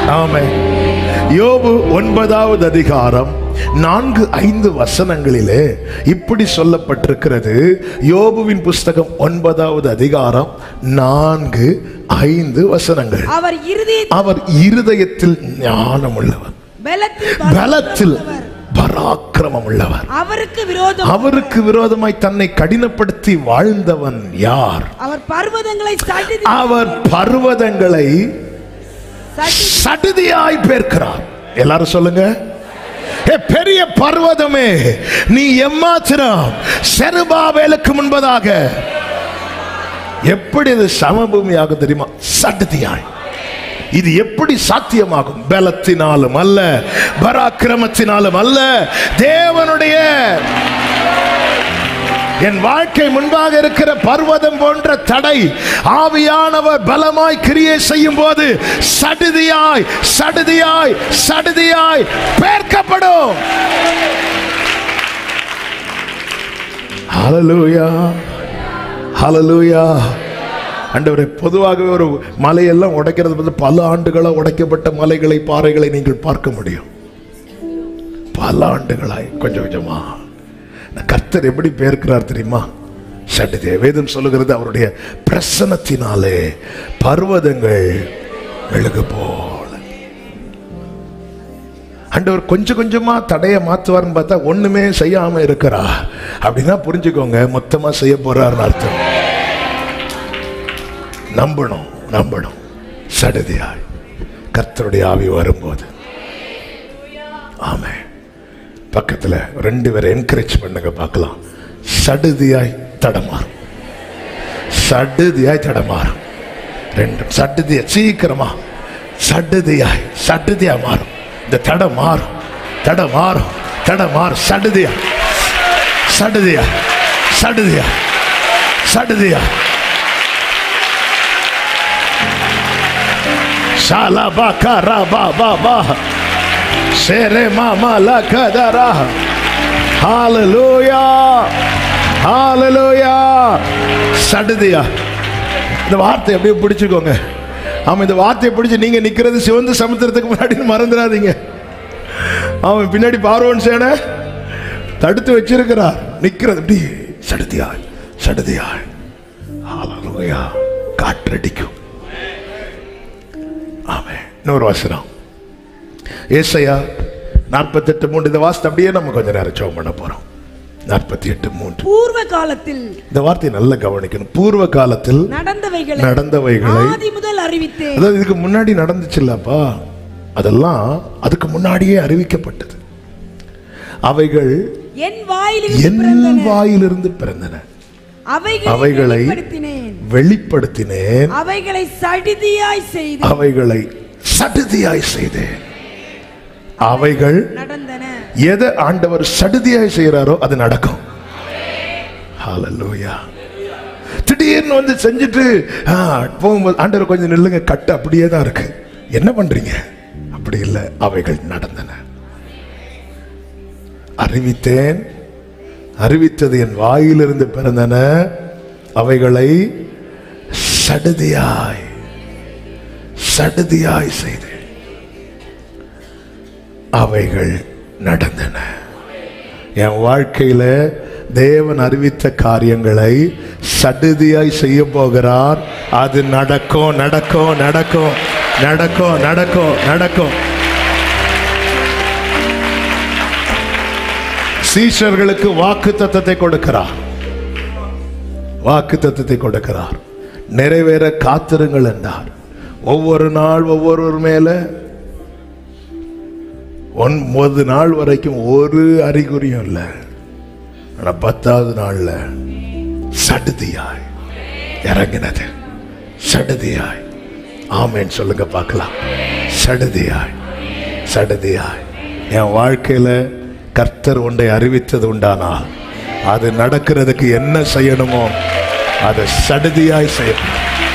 ஆமே யோபு ஒன்பதாவது அதிகாரம் நான்கு ஐந்து வசனங்களிலே இப்படி சொல்லப்பட்டிருக்கிறது யோபுவின் புஸ்தகம் ஒன்பதாவது அதிகாரம் நான்கு ஐந்து வசனங்கள் அவர் இறுதி அவர் இருதயத்தில் ஞானம் உள்ளவர் பலத்தில் பலத்தில் பலமுள்ளவர். பராக்கிரமம் உள்ளவர் அவருக்கு விரோதம் அவருக்கு விரோதமாய் தன்னை கடினப்படுத்தி வாழ்ந்தவன் யார் அவர் பர்வதங்களை சடுதி அவர் பர்வதங்களை சடுதி சடுதியாய் பேர்க்கிறார் எல்லாரும் சொல்லுங்க ஏ பெரிய பர்வதமே நீ எம்மாத்திரம் செருபாவேலுக்கு முன்பதாக எப்படி இது சமபூமியாக தெரியுமா சடுதியாய் இது எப்படி சாத்தியமாகும் பலத்தினாலும் அல்ல பராக்கிரமத்தினாலும் அல்ல தேவனுடைய என் வாழ்க்கை முன்பாக இருக்கிற பர்வதம் போன்ற தடை ஆவியானவர் பலமாய் கிரியை செய்யும் போது சடுதியாய் சடுதியாய் சடுதியாய் பேர்க்கப்படும் ஹalleluya ஹalleluya ஆண்டவரே பொதுவாகவே ஒரு மலையெல்லாம் உடைக்கிறது வந்து பல ஆண்டுகளாக உடைக்கப்பட்ட மலைகளை பாறைகளை நீங்கள் பார்க்க முடியும் பல ஆண்டுகளாய் கொஞ்சம் கொஞ்சமா நான் கர்த்தர் எப்படி பேர்க்கிறார் தெரியுமா சட்டுதே வேதம் சொல்லுகிறது அவருடைய பிரசனத்தினாலே பர்வதங்கள் மெழுகு போல ஆண்டவர் கொஞ்சம் கொஞ்சமா தடைய மாத்துவார்னு பார்த்தா ஒண்ணுமே செய்யாம இருக்கிறா அப்படின்னா புரிஞ்சுக்கோங்க மொத்தமா செய்ய போறாருன்னு அர்த்தம் நம்பணும் நம்பணும் சடுதியாய் கர்த்தருடைய ஆவி வரும்போது ஆமே பக்கத்துல ரெண்டு பேரை என்கரேஜ் பண்ணுங்க பார்க்கலாம் சடுதியாய் தடமாறும் சடுதியாய் தடமாறும் ரெண்டும் சடுதியா சீக்கிரமா சடுதியாய் சடுதியா மாறும் இந்த தடை மாறும் தடை மாறும் தடை மாறும் சடுதியா சடுதியா சடுதியா சடுதியா ஷாலா பா கா ரா பா பா பா Sere mama la kadara. Hallelujah. Hallelujah. சடுதியா இந்த வார்த்தை அப்படியே பிடிச்சுக்கோங்க ஆமா இந்த வார்த்தையை பிடிச்சு நீங்க நிக்கிறது சிவந்த சமுத்திரத்துக்கு முன்னாடி மறந்துடாதீங்க அவன் பின்னாடி பார்வோன் சேனை தடுத்து வச்சிருக்கிறார் நிக்கிறது அப்படி சடுதியாய் சடுதியாய் ஹalleluya காற்றடிக்கும் ஆமென் இன்னொரு வசனம் ஏசையா நாற்பத்தெட்டு மூன்று இந்த வாசத்தை அப்படியே நம்ம கொஞ்ச நேரம் ஜெபம் பண்ண போறோம் நாற்பத்தி எட்டு மூன்று பூர்வ காலத்தில் இந்த வார்த்தையை நல்லா கவனிக்கணும் பூர்வ காலத்தில் நடந்தவைகளை நடந்தவைகளை ஆதி முதல் அறிவித்தேன் அதாவது இதுக்கு முன்னாடி நடந்துச்சுல்லப்பா அதெல்லாம் அதுக்கு முன்னாடியே அறிவிக்கப்பட்டது அவைகள் என் வாயிலிருந்து என் பிறந்தன வாயிலிருந்து பிறந்தன அவைகளை அவைகளை வெளிப்படுத்தினேன் வெளிப்படுத்தினேன் அவைகளை சடிதியாய் செய்து அவைகளை சடுதியாய் செய்தேன் அவைகள் நடந்தன எதை ஆண்டவர் சடுதியாய் செய்யறாரோ அது நடக்கும் ஹalleluya திடீர்னு வந்து செஞ்சுட்டு ஆ, போகும்போது ஆண்டவர் கொஞ்சம் நில்லுங்க கட்டு அப்படியே தான் இருக்கு என்ன பண்றீங்க அப்படி இல்லை அவைகள் நடந்தன அறிவித்தேன் அறிவித்தது என் வாயிலிருந்து பிறந்தன அவைகளை சடுதியாய் சடுதியாய் செய்தேன் அவைகள் நடந்தன என் வாழ்க்கையில தேவன் அறிவித்த காரியங்களை சடுதியாய் செய்ய போகிறார் அது நடக்கும் நடக்கும் நடக்கும் நடக்கும் நடக்கும் நடக்கும் சீஷர்களுக்கு வாக்கு தத்தத்தை கொடுக்கிறார் வாக்கு தத்தத்தை கொடுக்கிறார் நிறைவேற காத்திருங்கள் என்றார் ஒவ்வொரு நாள் ஒவ்வொருவர் மேல ஒன்பது நாள் வரைக்கும் ஒரு அறிகுறியும் இல்லை ஆனா பத்தாவது நாள்ல சடுதியாய் இறங்கினது சடுதியாய் ஆமேன்னு சொல்லுங்க பார்க்கலாம் சடுதியாய் சடுதியாய் என் வாழ்க்கையில கர்த்தர் ஒன்றை அறிவித்தது உண்டானால் அது நடக்கிறதுக்கு என்ன செய்யணுமோ அதை சடுதியாய் செய்யணும்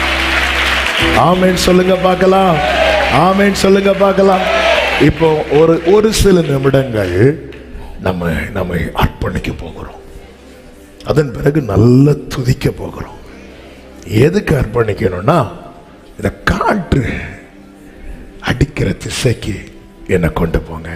ஆமேன் சொல்லுங்க பார்க்கலாம் ஆமேன் சொல்லுங்க பார்க்கலாம் இப்போ ஒரு ஒரு சில நிமிடங்கள் நம்ம நம்மை அர்ப்பணிக்க போகிறோம் அதன் பிறகு நல்ல துதிக்க போகிறோம் எதுக்கு அர்ப்பணிக்கணும்னா இதை காற்று அடிக்கிற திசைக்கு என்னை கொண்டு போங்க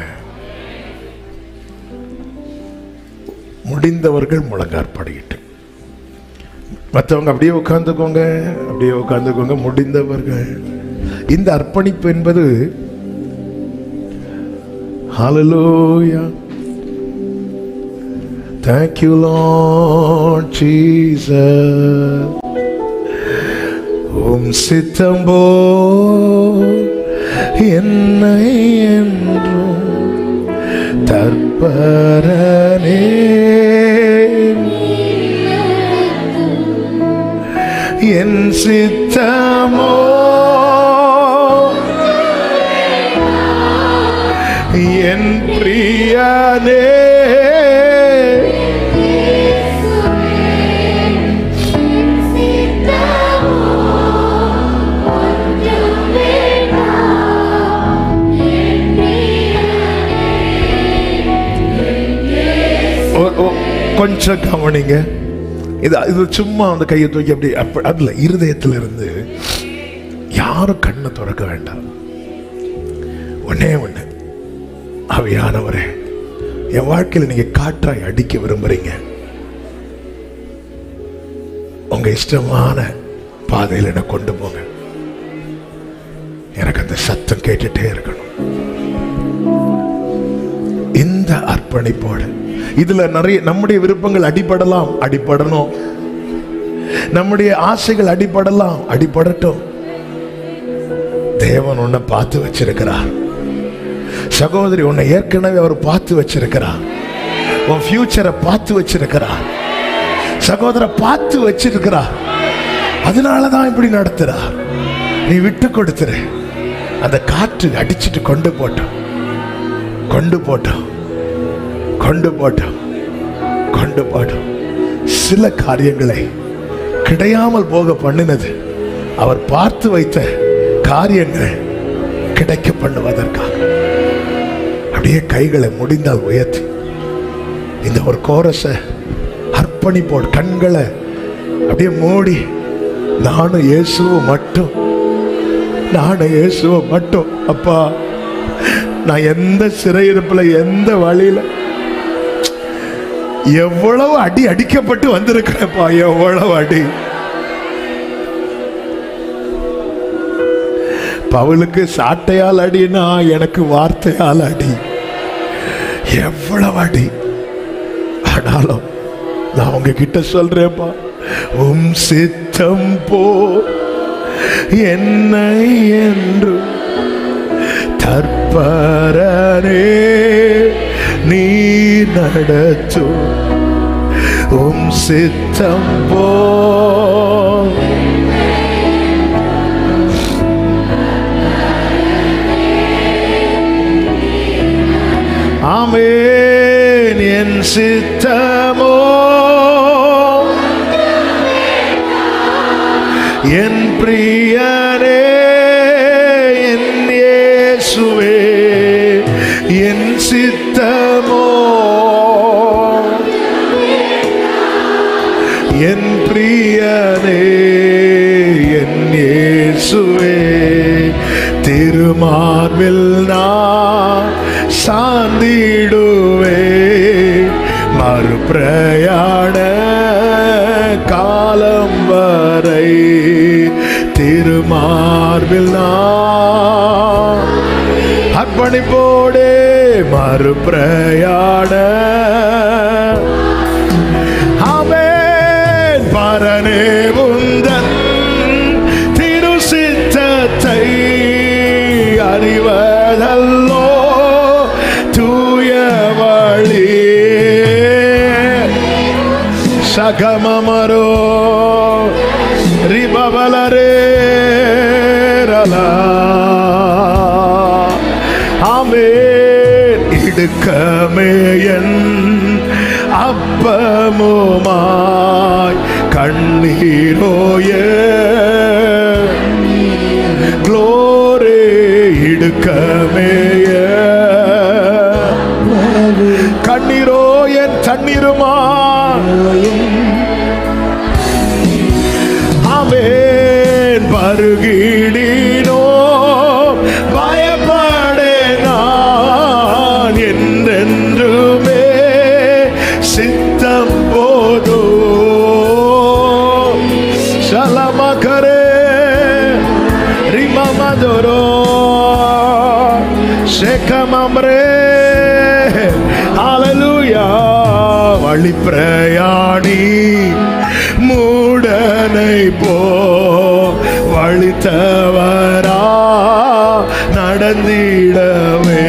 முடிந்தவர்கள் முழங்காற்படியிட்டு மற்றவங்க அப்படியே உட்கார்ந்துக்கோங்க அப்படியே உட்கார்ந்துக்கோங்க முடிந்தவர்கள் இந்த அர்ப்பணிப்பு என்பது Hallelujah. Thank you, Lord Jesus. உம் சித்தம்போ என்னை என்றும் தற்பரனே என் சித்தமோ என் பிரியனே ஒ- ஒ- கொஞ்சம் கவனிங்க இது இது சும்மா அந்த கையை தூக்கி அப்படி அப்ப அதுல இருதயத்துல இருந்து யாரும் கண்ணை திறக்க வேண்டாம் ஒன்னே ஒண்ணு அவையானவரே என் வாழ்க்கையில நீங்க காற்றாய் அடிக்க விரும்புறீங்க உங்க இஷ்டமான பாதையில என்ன கொண்டு போங்க எனக்கு அந்த சத்தம் கேட்டுட்டே இருக்கணும் இந்த அர்ப்பணிப்போடு இதுல நிறைய நம்முடைய விருப்பங்கள் அடிபடலாம் அடிபடணும் நம்முடைய ஆசைகள் அடிபடலாம் அடிபடட்டும் தேவன் உன்னை பார்த்து வச்சிருக்கிறார் சகோதரி உன்னை ஏற்கனவே அவர் பார்த்து வச்சிருக்கிறார் உன் ஃபியூச்சரை பார்த்து வச்சிருக்கிறார் சகோதர பார்த்து வச்சிருக்கிறார் அதனாலதான் இப்படி நடத்துறார் நீ விட்டு கொடுத்துரு அந்த காற்று அடிச்சிட்டு கொண்டு போட்டோம் கொண்டு போட்டோம் கொண்டு போட்டோம் கொண்டு போட்டோம் சில காரியங்களை கிடையாமல் போக பண்ணினது அவர் பார்த்து வைத்த காரியங்கள் கிடைக்க பண்ணுவதற்காக அப்படியே கைகளை முடிந்தால் உயர்த்தி இந்த ஒரு கோரஸை அர்ப்பணிப்போடு கண்களை அப்படியே மூடி நானும் இயேசுவும் மட்டும் நானும் இயேசுவும் மட்டும் அப்பா நான் எந்த சிறையிருப்புல எந்த வழியில எவ்வளவு அடி அடிக்கப்பட்டு வந்திருக்கிறேன்ப்பா எவ்வளவு அடி பவுலுக்கு சாட்டையால் அடினா எனக்கு வார்த்தையால் அடி எவ்வளவு அடி ஆனாலும் நான் உங்ககிட்ட சொல்றேன்ப்பா உம் சித்தம் போ என்னை என்று தற்பரனே நீ நடத்தும் உம் சித்தம் போ ஆமென் என் சித்தமோ என் பிரியனே என் இயேசுவே என் சித்தமோ என் பிரியனே என் இயேசுவே திருமார்பில் நான் சாந்திடுவே மறுபிரயாண காலம் வரை திருமார்பில் நான் அர்ப்பணிப்போடே மறுபிரயாண ஆமென் பரனே உந்தன் திரு சித்தத்தை அறிவதல்லோ தூய வழி சகமமரோ ரிபவலரே ரலா ஆமென் இடுக்கமேயன் அப்பமுமாய் கண்ணீரோய க்ளோரே இடுக்கமேய கண்ணீரோ என் தண்ணீருமா ஆமென் பருகிடினோ பய பிரயாணி மூடனை போ வழித்தவரா நடந்திடவே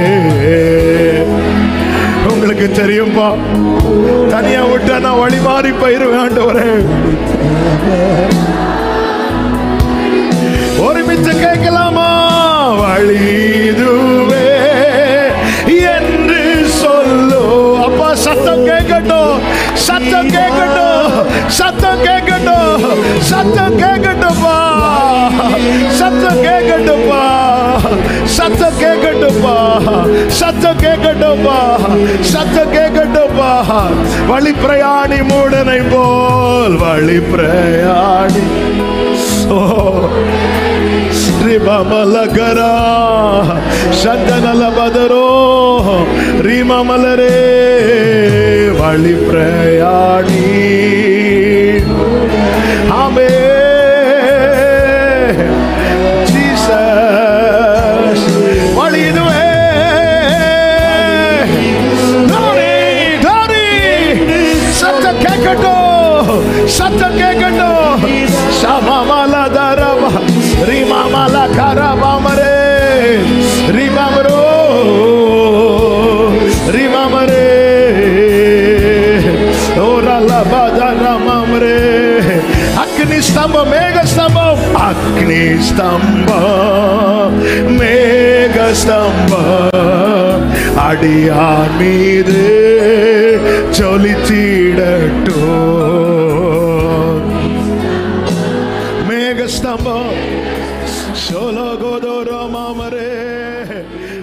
உங்களுக்கு தெரியும்பா தனியா விட்டா நான் வழி மாறி போயிருவேன் ஆண்டவரே ஒருமிச்சு கேட்கலாமா வழி இதுவே என்று சொல்லு அப்பா சத்தம் கேட்கட்டும் சத்தம் கேட்கட்டும் சத்தம் கேட்கட்டும் சத்தம் கேட்கட்டும்பா சத்தம் கேட்கட்டும்பா சத்தம் கேட்கட்டும்பா சத்தம் கேட்கட்டும்பா சத்தம் கேட்கட்டும்பா வழி பிரயாணி மூடனை போல் வழி பிரயாணி ஓ ರಿಮಮಲಗರ ಶಂದನಲ ಬದರೋ ರಿಮಮಲರೇ ವಳಿ ಪ್ರಯಾಣಿ ಆಮೇ ಜೀಸಸ್ ವಳಿ ಇದುವೇ ಧೋರಿ ಧೋರಿ ಸತ್ತ ಕೇಕಟೋ ಸತ್ತ ಕೇಕಟೋ ಶಮಮಲ ದರಮ ರಿಮಮಲ ಕರಮರೆ ರಿಮಮರೋ ರಿಮಮರೆ ಓರಲ ಬದರಮರೆ ಅಗ್ನಿ ಸ್ತಂಭ ಮೇಘ ಸ್ತಂಭ ಅಗ್ನಿ ಸ್ತಂಭ ಮೇಘ ಸ್ತಂಭ அடியான் மீது ஜொலித்திடட்டும் மேகஸ்தம்பம் சோலகோதோரமாமரே